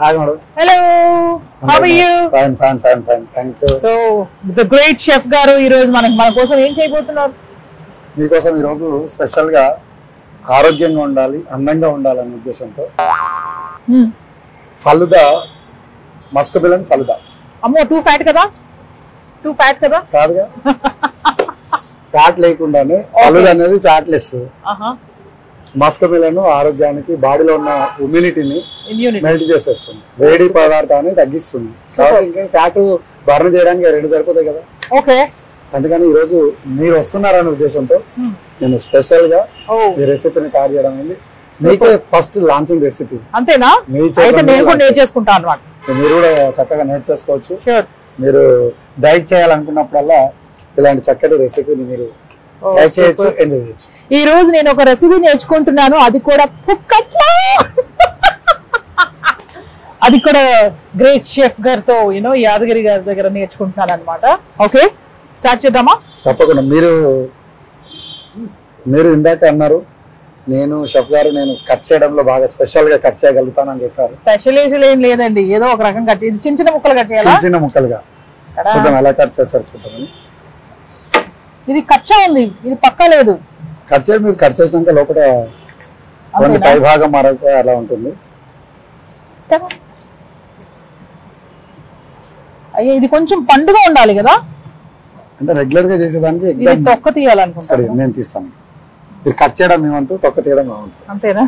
Hi madam hello how are you fine fine fine fine thank you so the great chef గారు ఈ రోజు మనకి మన కోసం ఏం చేయబోతున్నారు మీకోసం ఈరోజు స్పెషల్ గా ఆరోగ్యంగా ఉండాలి అందంగా ఉండాలనే ఉద్దేశంతో Hmm. ఫలుదా మస్క్ బిలన్ ఫలుదా అమ్మో టూ ఫ్యాట్ కదా టూ ఫ్యాట్ కదా కాదుగా ఫ్యాట్ లేకుండానే ఫలుదా అనేది ఫ్యాట్ లెస్ ఆహా మస్క్ మిలన్ ఆరోగ్యానికి బాడీలో ఉన్న ఇమ్యూనిటీని ఇమ్యూనిటీ మెల్ట్ చేసేస్తుంది వేడి పదార్థాన్ని తగ్గిస్తుంది కాబట్టి ఇంకా ఫ్యాట్ బర్న్ చేయడానికి రెండు సరిపోతాయి కదా ఓకే అందుకని ఈ రోజు మీరు వస్తున్నారనే ఉద్దేశంతో నేను స్పెషల్ గా ఓ ఈ రెసిపీని తయారు చేయడం అయింది మీకే ఫస్ట్ లాంచింగ్ రెసిపీ అంతేనా మీ అయితే చేతిలో నేను కూడా launch నేర్చేసుకుంటాను అనమాట మీరు కూడా చక్కగా నేర్చేసుకోవచ్చు షూర్ మీరు డైట్ చేయాలనుకున్నప్పుడల్లా ఇలాంటి చక్కటి రెసిపీని మీరు డైట్ చేయొచ్చు ఎంజాయ్ చేయొచ్చు ఈ రోజు నేను ఒక రెసిపీ నేర్చుకుంటున్నాను అది కూడా పుక్కట్లా అది కూడా గ్రేట్ షెఫ్ గారితో యూనో యాదగిరి గారి దగ్గర నేర్చుకుంటున్నాను అనమాట ఓకే స్టార్ట్ చేద్దామా తప్పకుండా మీరు మీరు ఇందాక అన్నారు నేను షెఫ్ గారు నేను కట్ చేయడంలో బాగా స్పెషల్ గా కట్ చేయగలుగుతానని చెప్పారు స్పెషలైజేషన్ ఏం లేదండి ఏదో ఒక రకం కట్ చేసి చిన్న చిన్న ముక్కలు కట్ చేయాలా చిన్న చిన్న ముక్కలుగా కదా? చూద్దాం ఎలా కట్ చేస్తారు చూద్దామని ఇది కచ్చా ఉంది ఇది పక్కా లేదు కట్ చేసి మీరు కట్ చేసినాక లోపల కొన్ని అంతేనా? పై భాగం మరొక అలా ఉంటుంది కదా? అయ్యో ఇది కొంచెం పండుగ ఉండాలి కదా అంటే రెగ్యులర్ గా చేసేదానికి ఇది ఎగ్జాక్ట్ తొక్క తీయాలనుకుంటాను ఇక్కడ నేను తీస్తాను మీరు కట్ చేయడం మీ వంతు తొక్క తీయడం మా వంతు అంతేనా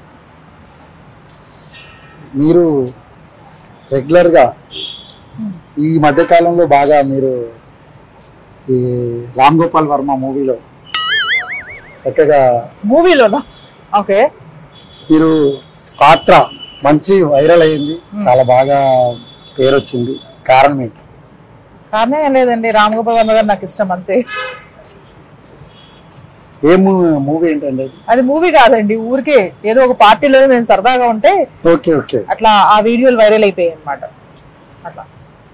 మీరు రెగ్యులర్ గా ఈ మధ్య కాలంలో బాగా మీరు ఈ రామ్ గోపాల్ వర్మ మూవీలో చక్కగా మూవీలోనా ఓకే మీరు పాత్ర మంచి వైరల్ అయింది చాలా బాగా పేరు వచ్చింది కారణం ఏంటి కారణం ఏం లేదండి రామ్ గోపాల్ వర్మ గారు నాకు ఇష్టం అంతే ఏ మూవీ ఏంటండి అది అది మూవీ కాదండి ఊరికే ఏదో ఒక పార్టీలో నేను సరదాగా ఉంటే ఓకే ఓకే అట్లా ఆ వీడియోలు వైరల్ అయిపోయాయి అనమాట అట్లా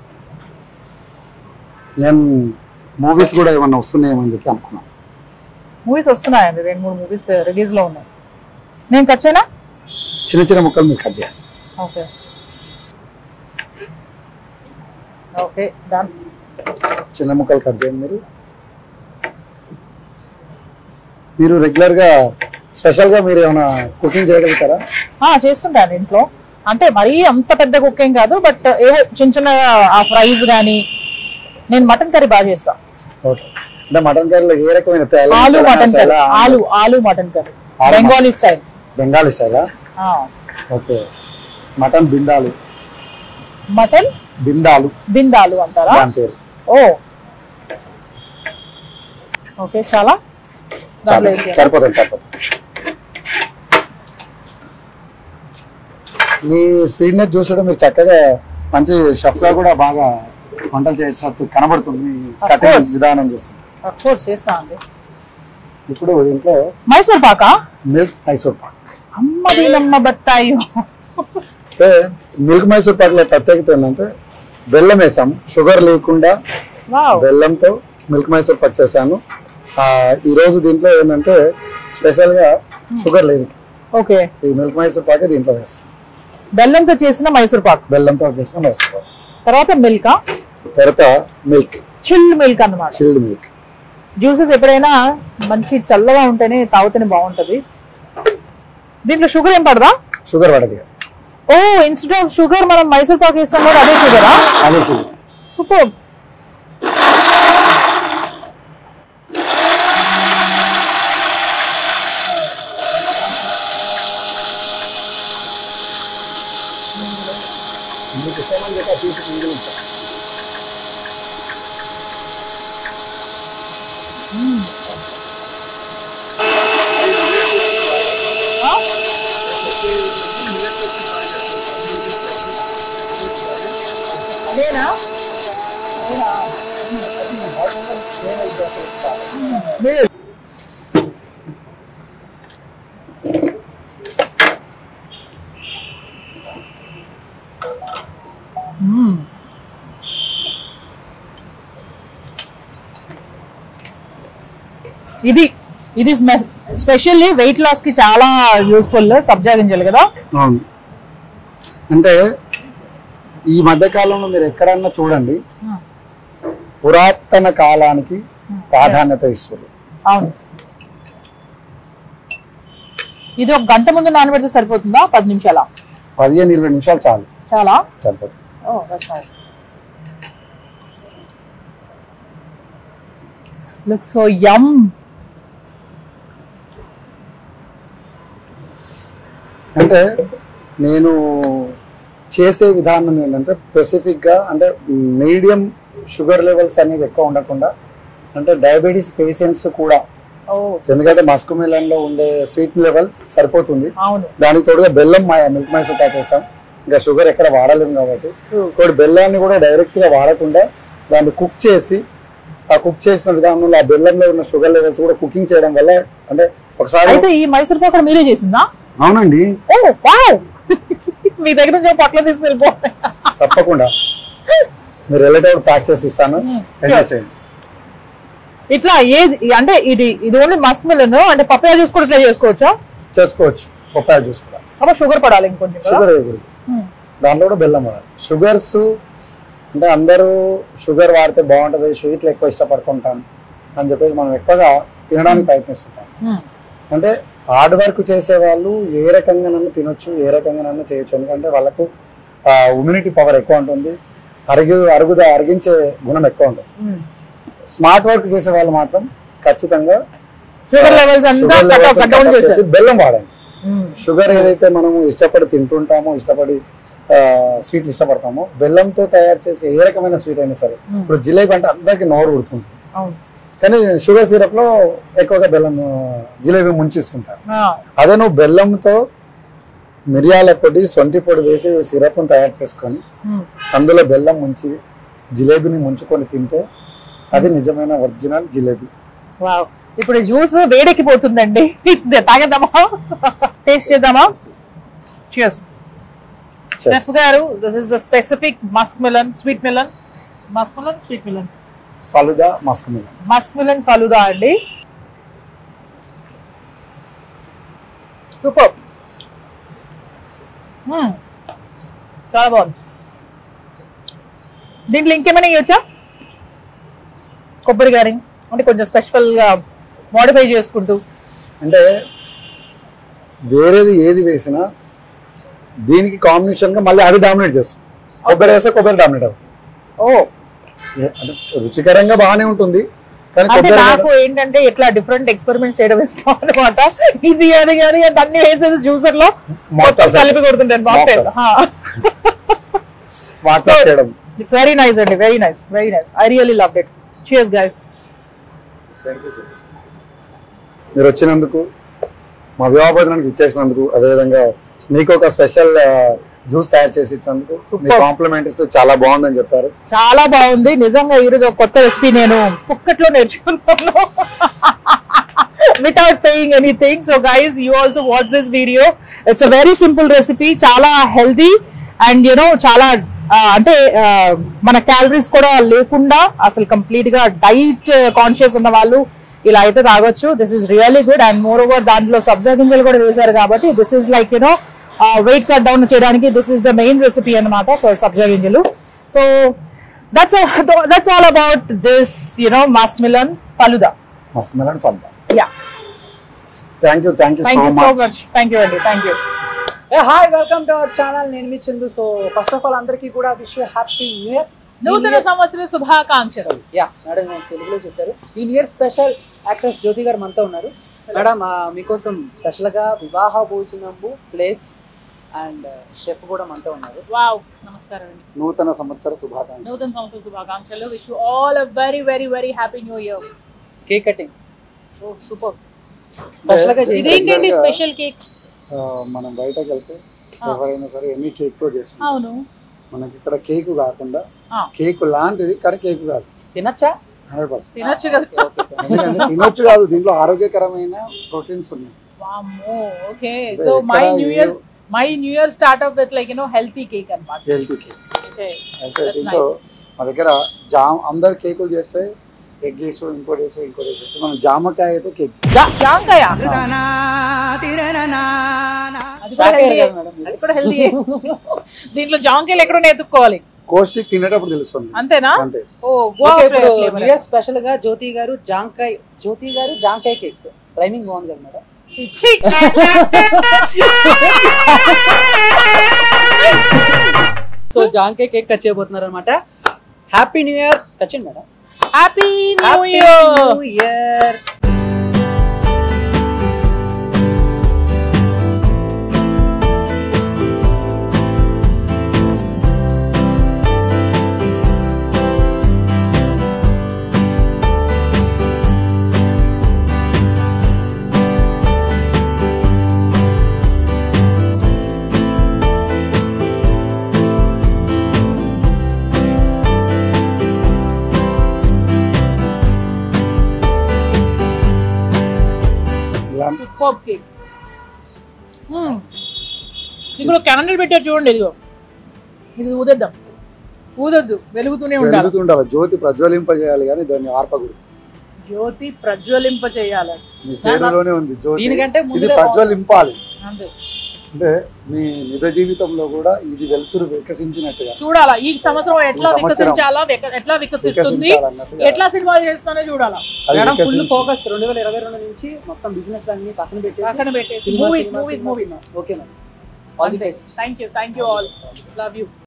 నేను మూవీస్ కూడా ఏమన్నా వస్తున్నాయేమని చెప్పి అనుకున్నాను మూవీస్ వస్తున్నాయండి రెండు మూడు మూవీస్ రిలీజ్ లో ఉన్నాయి నేను కచ్చానా చిన్న చిన్న ముక్కలు మీరు కట్ చేయాలి ఓకే ఓకే డన్ చిన్న ముక్కలు కట్ చేయండి మీరు మీరు రెగ్యులర్ గా స్పెషల్ గా మీరు ఏమైనా కుకింగ్ చేయగలుగుతారా చేస్తుంటాను ఇంట్లో అంటే మరీ అంత పెద్ద కుకింగ్ కాదు బట్ ఏవో చిన్న చిన్న ఆ ఫ్రైస్ కానీ నేను మటన్ కర్రీ బాగా చేస్తా ఓకే అంటే మటన్ కర్రీలో ఏ రకమైన తెల్ల- ఆలు తెలంగాణ మటన్ కర్రీ స్టైలా? ఆలు ఆలు మటన్ కర్రీ ఆలు బెంగాలీ స్టైల్ బెంగాలీ స్టైలా okay mutton vindaloo mutton vindaloo vindaloo అంటారా దాని పేరు ఓ ఓకే చాలా దాంట్లో చాలు. వేసేయాలా? సరిపోతుంది సరిపోతుంది మీ స్పీడ్నెస్ చూసడం మీరు చక్కగా మంచి షెఫ్ గా కూడా బాగా వంటలు చేసినట్టు కనబడుతుంది మీ కటింగ్ course. విధానం చూస్తుంది Of course చేస్తా అండి ఇప్పుడు దీంట్లో మైసూర్ పాకా మిల్క్ మైసూర్ పాక్ అమ్మ దీనమ్మ బత్తాయి అంటే మిల్క్ మైసూర్ పాక్ లో ప్రత్యేకత ఏంటంటే బెల్లం వేసాం షుగర్ లేకుండా వావ్ బెల్లంతో మిల్క్ మైసూర్ పాక్ చేశాను ఆ, ఈ రోజు దీంట్లో ఏంటంటే స్పెషల్ గా షుగర్ లేదు ఓకే ఈ మిల్క్ మైసూర్ పాక్ దీంట్లో వేస్తాం బెల్లంతో చేసిన మైసూర్ పాక్ బెల్లంతో చేసిన మైసూర్ పాక్ తర్వాత మిల్క్ తర్వాత మిల్క్ చిల్ మిల్క్ అన్నమాట చిల్డ్ మిల్క్ జ్యూసెస్ ఎప్పుడైనా మంచి చల్లగా ఉంటేనే తాగితేనే బాగుంటది దీంట్లో షుగర్ ఏం పడదా షుగర్ పడదు ఇక. ఓ ఇన్స్టెడ్ ఆఫ్ షుగర్ మనం మైసూర్ పాక్ వేస్తాం కూడా అదే షుగరా అదే షుగర్ సూపర్ మీకు ఇష్టమని చెప్పి తీసి మిగిలించాం అదేనా ఇది ఇది స్పెషల్లీ వెయిట్ లాస్ కి చాలా యూస్ఫుల్ సబ్జా గింజలు కదా అవును అంటే ఈ మధ్య కాలంలో మీరు ఎక్కడన్నా చూడండి మ్మ్. పురాతన కాలానికి ప్రాధాన్యత ఇస్తారు అవును ఇది ఒక గంట ముందు నానబెడితే సరిపోతుందా పది నిమిషాల పదిహేను ఇరవై నిమిషాలు చాలు చాలా సరిపోతుంది oh that's nice look so yum అంటే నేను చేసే విధానం ఏంటంటే స్పెసిఫిక్ గా అంటే మీడియం షుగర్ లెవెల్స్ అనేది ఎక్కువ ఉండకుండా అంటే డయాబెటీస్ పేషెంట్స్ కూడా ఓ ఎందుకంటే మస్క్ మిలన్ లో ఉండే స్వీట్ లెవెల్ సరిపోతుంది అవును దానికి తోడుగా బెల్లం మిల్క్ మైసూర్ ప్యాక్ వేస్తాం ఇంకా షుగర్ ఎక్కడ వాడలేము కాబట్టి ఇంకోటి బెల్లాన్ని కూడా డైరెక్ట్ గా వాడకుండా దాన్ని కుక్ చేసి ఆ కుక్ చేసిన విధానంలో ఆ బెల్లంలో ఉన్న షుగర్ లెవెల్స్ కూడా కుకింగ్ చేయడం వల్ల అంటే ఒకసారి అయితే ఈ మైసూర్ పాక్ కూడా మీరే చేసిందా అవునండి ఓ వావ్ మీ దగ్గర నుంచి పట్ల తీసుకు వెళ్ళిపో తప్పకుండా మీరు వెళ్ళేటప్పుడు ప్యాక్ చేసి ఇస్తాను Hmm. ఎంజాయ్ చేయండి ఇట్లా ఏది అంటే ఇది ఇది ఓన్లీ మస్క్ మిలన్ అంటే పప్పయా జ్యూస్ కూడా ఇట్లా చేసుకోవచ్చా చేసుకోవచ్చు పప్పాయ జ్యూస్ కూడా అప్పుడు షుగర్ పడాలి ఇంకొంచెం కదా షుగర్ వేయకూడదు Hmm. దాంట్లో కూడా బెల్లం వాడాలి షుగర్స్ అంటే అందరూ షుగర్ వాడితే బాగుంటుంది స్వీట్లు ఎక్కువ ఇష్టపడుతుంటాం అని చెప్పేసి మనం ఎక్కువగా తినడానికి ప్రయత్నిస్తుంటాం Hmm. అంటే హార్డ్ వర్క్ చేసే వాళ్ళు ఏ రకంగానైనా తినొచ్చు ఏ రకంగానైనా చేయొచ్చు ఎందుకంటే వాళ్ళకు ఇమ్యూనిటీ పవర్ ఎక్కువ ఉంటుంది అరుగు అరుగుద అరిగించే గుణం ఎక్కువ ఉంటుంది Hmm. స్మార్ట్ వర్క్ చేసే వాళ్ళు మాత్రం ఖచ్చితంగా షుగర్ లెవెల్స్ అంతా sugar levels cut down cut off చేస్తారు చేసి బెల్లం వాడండి Hmm. షుగర్ ఏదైతే మనము ఇష్టపడి తింటుంటామో ఇష్టపడి స్వీట్లు ఇష్టపడతామో బెల్లంతో తయారు చేసే ఏ రకమైన స్వీట్ అయినా సరే Hmm. ఇప్పుడు జిలేబీ అంటే అందరికి నోరు ఉడుతుంది అవును కానీ షుగర్ సిరప్ లో ఎక్కువగా బెల్లం ఆ, జిలేబీ ముంచిస్తుంటారు Ah. అదే నువ్వు బెల్లంతో మిరియాల పొడి సొంటి పొడి వేసి సిరప్ను తయారు చేసుకొని Hmm. అందులో బెల్లం ముంచి జిలేబీని ముంచుకొని తింటే అది నిజమైన ఒరిజినల్ జిలేబీ వావ్ ఇప్పుడు జ్యూస్ వేడెక్కిపోతుందండి తాగేద్దామా టేస్ట్ చేద్దామా చియర్స్ చెఫ్ గారు this is the specific musk melon sweet melon musk melon sweet melon falooda musk melon musk melon falooda అండి సూపర్ చాలా బాగుంది దీంట్లో ఇంకేమైనా ఇవ్వచ్చా కొబ్బరి గారి అంటే కొంచెం స్పెషల్ గా మోడిఫై చేసుకుంటూ అంటే వేరేది ఏది వేసినా దీనికి కాంబినేషన్ గా మళ్ళీ అది డామినేట్ చేస్తుంది కొబ్బరి వేస్తే కొబ్బరి డామినేట్ అవుతుంది ఓ ఏ- అంటే రుచికరంగా బాగానే ఉంటుంది కానీ అంటే కొబ్బరి నాకు ఏంటంటే ఇట్లా డిఫరెంట్ ఎక్స్పెరిమెంట్ చేయడం ఇష్టం అనమాట ఇది అది కానీ అది అన్ని వేసేసి జ్యూసర్ లో మొత్తం Mocktails. కలిపి కొడుతుంటాను మాక్టైల్ వాట్సాప్ చేయడం ఇట్స్ వెరీ నైస్ అండి very nice very nice I really love it cheers guys మీరు వచ్చినందుకు మా వివాహ భోజనానికి ఇచ్చేసినందుకు అదేవిధంగా మీకు ఒక స్పెషల్ జ్యూస్ తయారు చేసి ఇచ్చినందుకు మీ Super. కాంప్లిమెంట్ ఇస్తే చాలా బాగుందని చెప్పారు చాలా బాగుంది నిజంగా ఈరోజు ఒక కొత్త రెసిపీ నేను కుక్కట్లో నేర్చుకున్నాను without paying anything so guys you also watch this video it's a very simple recipe చాలా హెల్దీ అండ్ యూనో చాలా ఆ, అంటే ఆ, మన క్యాలరీస్ కూడా లేకుండా అసలు కంప్లీట్ గా డైట్ కాన్షియస్ ఉన్న వాళ్ళు ఇలా అయితే తాగొచ్చు this is really good and more over దాంట్లో సబ్జా గింజలు కూడా వేశారు కాబట్టి this is like you know weight cut down చేయడానికి this is the main recipe అనమాట సబ్జా గింజలు so that's a, that's all about this you know maskmilan faluda musk melon falooda yeah thank you thank you thank you so so much much thank you andy thank you ఏ hi welcome to our channel నేను మీ Chandu so first of all అందరికీ కూడా wish happy new year నూతన సంవత్సర శుభాకాంక్షలు yeah madam నేను తెలుగులో చెప్పారు ఈ ఇయర్ స్పెషల్ యాక్ట్రెస్ జ్యోతి గారు మనతో ఉన్నారు మేడం ఆ, మీకోసం స్పెషల్ గా వివాహ భోజనము ప్లేస్ అండ్ షెఫ్ కూడా మనతో ఉన్నారు వావ్ నమస్కారం అండి నూతన సంవత్సర శుభాకాంక్షలు నూతన సంవత్సర శుభాకాంక్షలు wish you all a very very very happy new year cake cutting oh super special గా ఇది- చేయండి ఇదేంటండి Regular గా- స్పెషల్ కేక్ ఆ, మనం బయటకు వెళ్తే ఎవరైనా సరే ఎన్ని కేక్ తో చేస్తాం అవును మనకి ఇక్కడ కేక్ కాకుండా ఆ. కేక్ లాంటిది కానీ కేక్ కాదు తినచ్చా హండ్రెడ్ పర్సెంట్ తినొచ్చు కదా ఓకే ఎందుకంటే తినొచ్చు కాదు దీంట్లో ఆరోగ్యకరమైన ప్రోటీన్స్ ఉన్నాయి వామ్మో ఓకే అంటే సో మై ఎక్కడ న్యూ ఏ- year my new year start up with like you know healthy cake అన్నమాట హెల్తీ కేక్ ఓకే అయితే That's దీంట్లో nice. మా దగ్గర జామ్ అందరు కేకులు చేస్తే ఎగ్ వేసు ఇంకోటి వేసు ఇంకోటి వేసేస్తే మనం జామకాయతో కేక్ జా- జాంకాయ అది కూడా శాఖాహారి healthy. కదా మేడం అది కూడా హెల్దీ దీంట్లో జాంకాయలు ఎక్కడ ఎత్తుక్కోవాలి కోసి తినేటప్పుడు తెలుస్తుంది అంతేనా అంతే ఓ ఓకే గోవా ఇప్పుడు flavor. న్యూ ఇయర్ స్పెషల్ గా జ్యోతి గారు జాంకాయ్ జ్యోతి గారు జాంకాయ్ కేక్ రైమింగ్ బాగుంది కదా మేడం చిచ్చి. సో జాంకాయ్ కేక్ కట్ చేయబోతున్నారు అనమాట హ్యాపీ న్యూ ఇయర్ కచ్చండి madam happy new happy year new year ఇలా సూపర్ కేక్ ఇందులో క్యాండిల్ పెట్టారు చూడండి ఇదిగో ఇది ఊదేద్దాం ఊదొద్దు వెలుగుతూనే ఉండాలి వెలుగుతుండాలి జ్యోతి ప్రజ్వలింపజేయాలి కానీ దాన్ని ఆర్పకూడదు జ్యోతి ప్రజ్వలింప చేయాలి మీ పేరులోనే ఉంది జ్యోతి దీనికంటే ఇది ముందుగా ప్రజ్వలింపాలి అంతే అంటే మీ నిజ జీవితంలో కూడా ఇది వెలుతురు వికసించినట్టుగా చూడాలా ఈ సంవత్సరం ఎట్లా ఈ సంవత్సరం వికసించాలా విక- ఎట్లా వికసిస్తుంది వికసించాలన్నట్టుగా. ఎట్లా సినిమాలు చేస్తానో చూడాలా అది మేడం ఫుల్ వికసించి- ఫోకస్ రెండు వేల ఇరవై రెండు నుంచి మొత్తం బిజినెస్ అన్ని పక్కన పెట్టేసి పక్కన పెట్టేసి సినిమా, మూవీస్ సినిమా, మూవీస్ సినిమా, మూవీస్ సినిమా. Okay madam all the best thank you thank you all love you